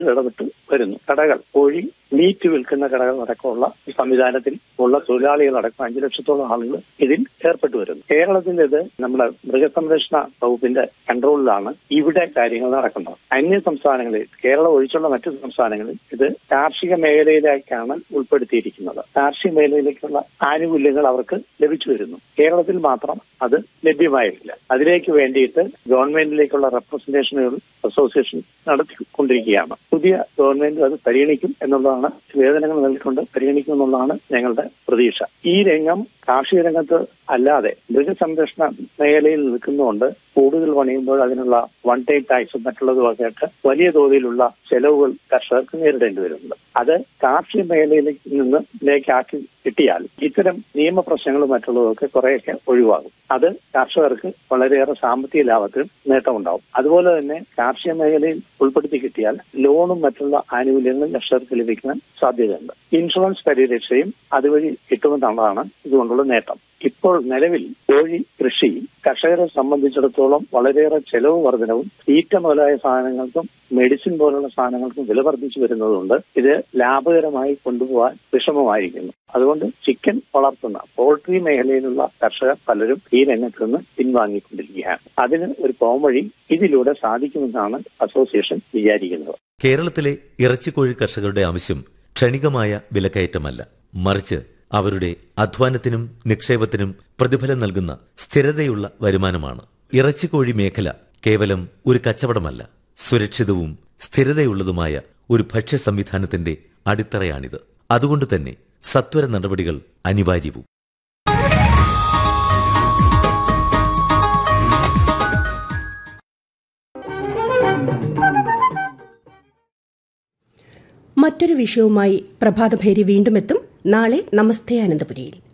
ഇടപെട്ട് വരുന്നു കടകൾ കോഴി മീറ്റ് വിൽക്കുന്ന കടകൾ അടക്കമുള്ള ഈ സംവിധാനത്തിൽ ഉള്ള തൊഴിലാളികളടക്കം അഞ്ചു ലക്ഷത്തോളം ആളുകൾ ഇതിൽ ഏർപ്പെട്ടു വരുന്നു കേരളത്തിൽ ഇത് നമ്മുടെ മൃഗസംരക്ഷണ വകുപ്പിന്റെ കൺട്രോളിലാണ് ഇവിടെ കാര്യങ്ങൾ നടക്കുന്നത് അന്യ സംസ്ഥാനങ്ങളിൽ കേരളം ഒഴിച്ചുള്ള മറ്റു സംസ്ഥാനങ്ങളിൽ ഇത് കാർഷിക മേഖലയിലേക്കാണ് ഉൾപ്പെടുത്തിയിരിക്കുന്നത് കാർഷിക മേഖലയിലേക്കുള്ള ആനുകൂല്യങ്ങൾ അവർക്ക് ലഭിച്ചു വരുന്നു കേരളത്തിൽ മാത്രം അത് ലഭ്യമായിട്ടില്ല അതിലേക്ക് വേണ്ടിയിട്ട് ഗവൺമെന്റിലേക്കുള്ള റെപ്രസെന്റേഷനുകൾ അസോസിയേഷൻ നടത്തിക്കൊണ്ടിരിക്കുകയാണ് പുതിയ ഗവൺമെന്റ് അത് പരിഗണിക്കും എന്നുള്ളതാണ് വേതനങ്ങൾ നൽകിക്കൊണ്ട് പരിഗണിക്കും എന്നുള്ളതാണ് ഞങ്ങളുടെ പ്രതീക്ഷ ഈ രംഗം കാർഷിക രംഗത്ത് അല്ലാതെ മൃഗസംരക്ഷണ മേഖലയിൽ നിൽക്കുന്നതുകൊണ്ട് കൂടുതൽ പണിയുമ്പോൾ അതിനുള്ള വൺ ടൈം ടാക്സും മറ്റുള്ളതുമൊക്കെ ആയിട്ട് വലിയ തോതിലുള്ള ചെലവുകൾ കർഷകർക്ക് നേരിടേണ്ടി വരുന്നുണ്ട് അത് കാർഷിക മേഖലയിലേക്ക് നിന്ന് ഇതിലേക്കാക്കി കിട്ടിയാൽ ഇത്തരം നിയമപ്രശ്നങ്ങളും മറ്റുള്ളതൊക്കെ കുറേയൊക്കെ ഒഴിവാകും അത് കർഷകർക്ക് വളരെയേറെ സാമ്പത്തിക ലാഭത്തിൽ നേട്ടമുണ്ടാവും അതുപോലെ തന്നെ കാർഷിക മേഖലയിൽ ഉൾപ്പെടുത്തി കിട്ടിയാൽ ലോണും മറ്റുള്ള ആനുകൂല്യങ്ങളും കർഷകർക്ക് ലഭിക്കാൻ സാധ്യതയുണ്ട് ഇൻഷുറൻസ് പരിരക്ഷയും അതുവഴി കിട്ടുമെന്നുള്ളതാണ് ഇതുകൊണ്ടുള്ള നേട്ടം ഇപ്പോൾ നിലവിൽ കോഴി കൃഷി കർഷകരെ സംബന്ധിച്ചിടത്തോളം വളരെയേറെ ചെലവ് വർധനവും തീറ്റ മുതലായ സാധനങ്ങൾക്കും മെഡിസിൻ പോലുള്ള സാധനങ്ങൾക്കും വില വർദ്ധിച്ചു വരുന്നതുകൊണ്ട് ഇത് ലാഭകരമായി കൊണ്ടുപോകാൻ വിഷമമായിരിക്കുന്നു അതുകൊണ്ട് ചിക്കൻ വളർത്തുന്ന പോൾട്രി മേഖലയിലുള്ള കർഷകർ പലരും ഈ രംഗത്ത് നിന്ന് പിൻവാങ്ങിക്കൊണ്ടിരിക്കുകയാണ് അതിന് ഒരു പോംവഴി ഇതിലൂടെ സാധിക്കുമെന്നാണ് അസോസിയേഷൻ വിചാരിക്കുന്നത് കേരളത്തിലെ ഇറച്ചിക്കോഴി കർഷകരുടെ ആവശ്യം ക്ഷണികമായ വിലക്കയറ്റമല്ല മറിച്ച് അവരുടെ അധ്വാനത്തിനും നിക്ഷേപത്തിനും പ്രതിഫലം നൽകുന്ന സ്ഥിരതയുള്ള വരുമാനമാണ് ഇറച്ചിക്കോഴി മേഖല കേവലം ഒരു കച്ചവടമല്ല സുരക്ഷിതവും സ്ഥിരതയുള്ളതുമായ ഒരു ഭക്ഷ്യ സംവിധാനത്തിന്റെ അടിത്തറയാണിത് അതുകൊണ്ട് തന്നെ സത്വര നടപടികൾ അനിവാര്യവും മറ്റൊരു വിഷയവുമായി പ്രഭാതഭേരി വീണ്ടും എത്തും നാളെ നമസ്തേ അനന്തപുരിയിൽ